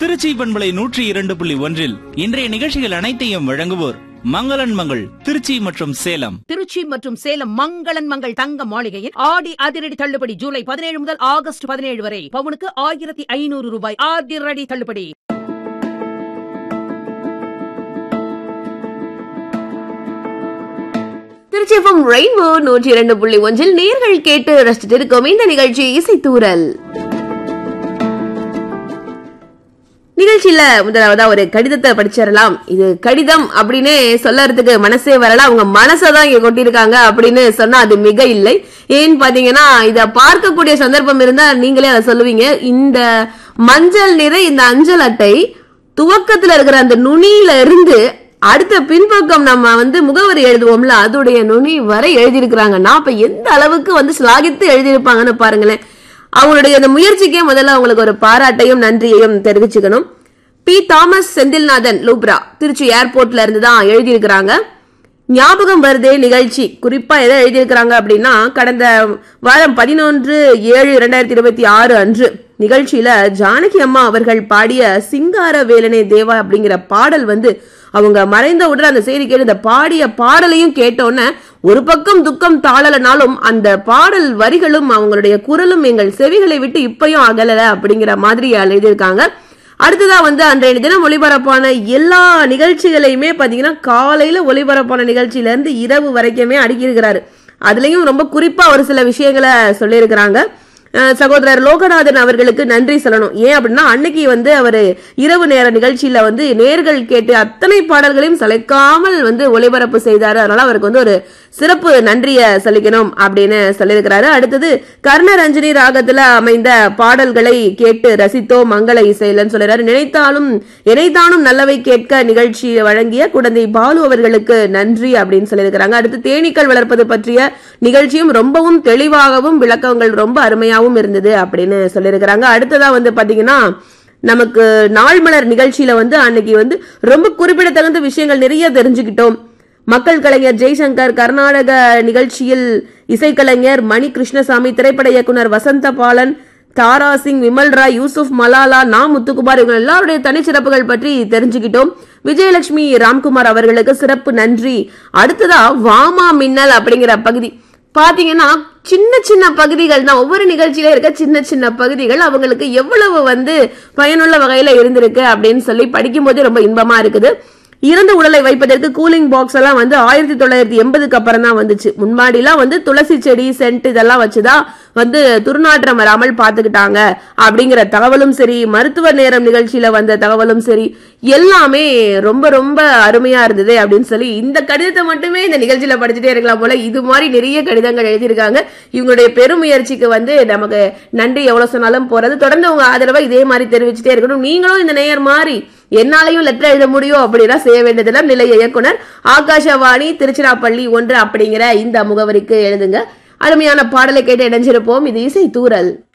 திருச்சி பண்பலை நூற்றி இரண்டு புள்ளி ஒன்றில் இன்றைய நிகழ்ச்சிகள் அனைத்தையும் வழங்குவோர் மங்களன் மங்கள் திருச்சி மற்றும் சேலம் திருச்சி மற்றும் சேலம் மங்களன் மங்கள் தங்க மாளிகையில் ஆடி அதிரடி தள்ளுபடி ஜூலை பதினேழு முதல் ஆகஸ்ட் பதினேழு வரை பவுனுக்கு ஆயிரத்தி ஐநூறு ரூபாய் அதிரடி தள்ளுபடி திருச்சி எஃப்எம் ரெயின்போ நூற்றி இரண்டு புள்ளி ஒன்றில் நேர்கள் கேட்டு ரசிச்சிட்டு இருக்கோம் இந்த நிகழ்ச்சி இசைத்தூரல் நிகழ்ச்சியில முதலாவதா ஒரு கடிதத்தை படிச்சிடலாம் இது கடிதம் அப்படின்னு சொல்லறதுக்கு மனசே வரல அவங்க மனசை இங்க கொட்டியிருக்காங்க அப்படின்னு சொன்னா அது மிக இல்லை ஏன்னு பாத்தீங்கன்னா இத பார்க்கக்கூடிய சந்தர்ப்பம் இருந்தா நீங்களே அதை சொல்லுவீங்க இந்த மஞ்சள் நிற இந்த அஞ்சல் அட்டை துவக்கத்துல இருக்கிற அந்த நுனியில இருந்து அடுத்த பின்பக்கம் நம்ம வந்து முகவரி எழுதுவோம்ல அதோடைய நுனி வரை எழுதியிருக்கிறாங்கன்னா அப்ப எந்த அளவுக்கு வந்து ஸ்லாகித்து எழுதியிருப்பாங்கன்னு பாருங்களேன் அவங்களுடைய அந்த முயற்சிக்கே முதல்ல அவங்களுக்கு ஒரு பாராட்டையும் நன்றியையும் தெரிவிச்சுக்கணும் பி தாமஸ் செந்தில்நாதன் லூப்ரா திருச்சி ஏர்போர்ட்ல இருந்து தான் எழுதியிருக்கிறாங்க ஞாபகம் வருதே நிகழ்ச்சி குறிப்பா எதை எழுதியிருக்கிறாங்க அப்படின்னா கடந்த வாரம் பதினொன்று ஏழு இரண்டாயிரத்தி இருபத்தி ஆறு அன்று நிகழ்ச்சியில ஜானகி அம்மா அவர்கள் பாடிய சிங்கார வேலனே தேவா அப்படிங்கிற பாடல் வந்து அவங்க மறைந்த உடனே அந்த செய்தி கேட்டு இந்த பாடிய பாடலையும் கேட்டோன்னே ஒரு பக்கம் துக்கம் தாழலனாலும் அந்த பாடல் வரிகளும் அவங்களுடைய குரலும் எங்கள் செவிகளை விட்டு இப்பயும் அகலல அப்படிங்கிற மாதிரி எழுதியிருக்காங்க அடுத்ததா வந்து அன்றைய தினம் ஒளிபரப்பான எல்லா நிகழ்ச்சிகளையுமே பாத்தீங்கன்னா காலையில ஒளிபரப்பான நிகழ்ச்சியில இருந்து இரவு வரைக்குமே அடுக்கியிருக்கிறாரு அதுலயும் ரொம்ப குறிப்பா ஒரு சில விஷயங்களை சொல்லியிருக்கிறாங்க அஹ் சகோதரர் லோகநாதன் அவர்களுக்கு நன்றி சொல்லணும் ஏன் அப்படின்னா அன்னைக்கு வந்து அவர் இரவு நேர நிகழ்ச்சியில வந்து நேர்கள் கேட்டு அத்தனை பாடல்களையும் சளைக்காமல் வந்து ஒளிபரப்பு செய்தாரு அதனால அவருக்கு வந்து ஒரு சிறப்பு நன்றிய சொல்லிக்கணும் அப்படின்னு சொல்லியிருக்கிறாரு அடுத்தது கர்ணரஞ்சனி ராகத்துல அமைந்த பாடல்களை கேட்டு ரசித்தோ மங்கள இசைலன்னு சொல்றாரு நினைத்தாலும் நினைத்தானும் நல்லவை கேட்க நிகழ்ச்சி வழங்கிய குழந்தை பாலு அவர்களுக்கு நன்றி அப்படின்னு சொல்லியிருக்கிறாங்க அடுத்து தேனீக்கள் வளர்ப்பது பற்றிய நிகழ்ச்சியும் ரொம்பவும் தெளிவாகவும் விளக்கங்கள் ரொம்ப அருமையாகவும் இருந்தது அப்படின்னு சொல்லியிருக்கிறாங்க அடுத்ததா வந்து பாத்தீங்கன்னா நமக்கு நாள் மலர் நிகழ்ச்சியில வந்து அன்னைக்கு வந்து ரொம்ப குறிப்பிடத்தகுந்த விஷயங்கள் நிறைய தெரிஞ்சுக்கிட்டோம் மக்கள் கலைஞர் ஜெய்சங்கர் கர்நாடக நிகழ்ச்சியில் இசைக்கலைஞர் மணி கிருஷ்ணசாமி திரைப்பட இயக்குனர் வசந்த பாலன் தாரா சிங் விமல் ராய் யூசுப் மலாலா நா முத்துக்குமார் இவங்க எல்லாருடைய தனிச்சிறப்புகள் பற்றி தெரிஞ்சுக்கிட்டோம் விஜயலட்சுமி ராம்குமார் அவர்களுக்கு சிறப்பு நன்றி அடுத்ததா வாமா மின்னல் அப்படிங்கிற பகுதி பாத்தீங்கன்னா சின்ன சின்ன பகுதிகள் தான் ஒவ்வொரு நிகழ்ச்சியில இருக்க சின்ன சின்ன பகுதிகள் அவங்களுக்கு எவ்வளவு வந்து பயனுள்ள வகையில இருந்திருக்கு அப்படின்னு சொல்லி படிக்கும்போதே ரொம்ப இன்பமா இருக்குது இறந்த உடலை வைப்பதற்கு கூலிங் பாக்ஸ் எல்லாம் வந்து ஆயிரத்தி தொள்ளாயிரத்தி எண்பதுக்கு அப்புறம் தான் வந்துச்சு முன்னாடிலாம் வந்து துளசி செடி சென்ட் இதெல்லாம் வச்சுதான் வந்து துர்நாற்றம் வராமல் பார்த்துக்கிட்டாங்க அப்படிங்கிற தகவலும் சரி மருத்துவ நேரம் நிகழ்ச்சியில வந்த தகவலும் சரி எல்லாமே ரொம்ப ரொம்ப அருமையா இருந்தது அப்படின்னு சொல்லி இந்த கடிதத்தை மட்டுமே இந்த நிகழ்ச்சியில படிச்சுட்டே இருக்கலாம் போல இது மாதிரி நிறைய கடிதங்கள் எழுதியிருக்காங்க இவங்களுடைய பெருமுயற்சிக்கு வந்து நமக்கு நன்றி எவ்வளவு சொன்னாலும் போறது தொடர்ந்து உங்க ஆதரவை இதே மாதிரி தெரிவிச்சுட்டே இருக்கணும் நீங்களும் இந்த நேயர் மாதிரி என்னாலையும் லெட்டர் எழுத முடியும் அப்படின்னா செய்ய வேண்டியதெல்லாம் நிலைய இயக்குனர் ஆகாஷவாணி திருச்சிராப்பள்ளி ஒன்று அப்படிங்கிற இந்த முகவரிக்கு எழுதுங்க அருமையான பாடலை கேட்டு இணைஞ்சிருப்போம் இது இசை தூரல்